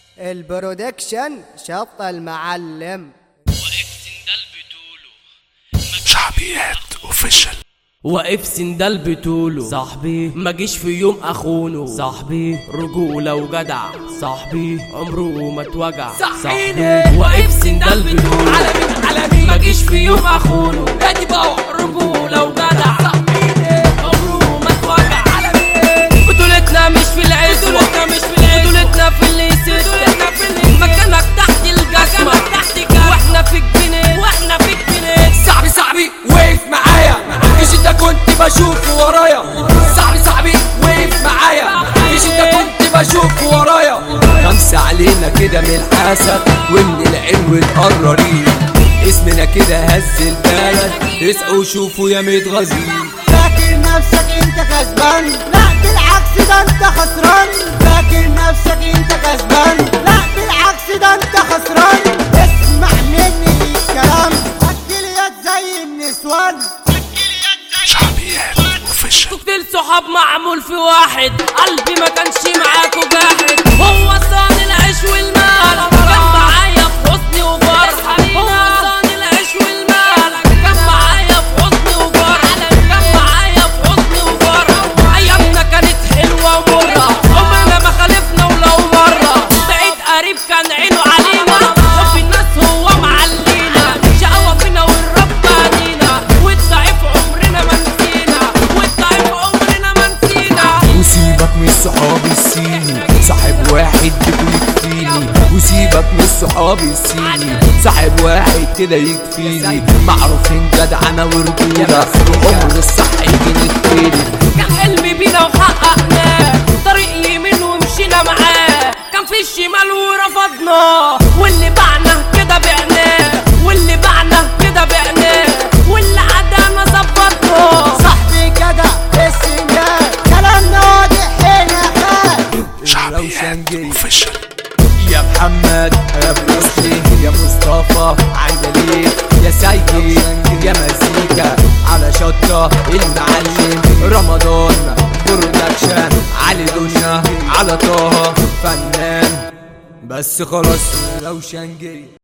البرودكشن شط المعلم شعبيات اوفيشال واقف سندال بطوله صاحبي ما جيش في يوم اخونه صاحبي رجولة وجدع صاحبي عمره ما اتوجع صاحبي واقف سندال بطوله على مين على مين ما جيش في يوم اخونه ادي باور رجولة وجدع صاحبي عمره ما اتوجع على مين بطولتنا مش في العزوة بطولتنا مش في العزوة بطولتنا في اللي بطولتنا في اللي مكانك تحت الجزمة تحت الجزمة واحنا في الجنيه واحنا في الجنيه صاحبي صاحبي وقف معايا مش انت كنت بشوف ورايا صاحبي صاحبي وقف معايا مش انت كنت بشوف ورايا خمسة علينا كده من الحسد ومن العين والقرارين اسمنا كده هز البلد اسقوا شوفوا يا متغازين فاكر نفسك انت كسبان لا بالعكس ده انت خسران فاكر نفسك انت كسبان لا بالعكس ده انت خسران اسمع مني الكلام اكل يد زي النسوان شعبيات اوفيشال كوكتيل صحاب معمول في واحد قلبي ما كانش معاكوا جاحد هو صان العيش والمال كان معايا في حزني وفرح هو صان العيش والمال كان معايا في حزني وفرح كان معايا في حزني وفرح ايامنا كانت حلوه ومره عمرنا ما خالفنا ولو مره بعيد قريب كان عينه علينا حب الناس هو معلينا شقوة فينا والرب علينا والضعيف عمرنا ما نسينا والضعيف عمرنا ما نسينا وسيبك من الصحاب الصيني صاحب واحد بيكون يكفيني وسيبك من الصحاب الصيني صاحب واحد كده يكفيني معروفين جدعنة ورجولة عمر الصح يجي نتفيني كان حلمي بينا وحققناه طريق يمين ومشينا معاه كان في الشمال ورفضناه واللي بعنا كده بعناه واللي بعنا كده بعناه واللي عدانا ظبطناه صاحبي كده السنجال كلامنا واضح هنا خال شعبيات اوفيشال يا محمد يا بروسلي يا مصطفى عندليك يا سيد يا مزيكا على شطة المعلم رمضان برودكشن علي دنيا على طه فنان بس خلاص لو شنجي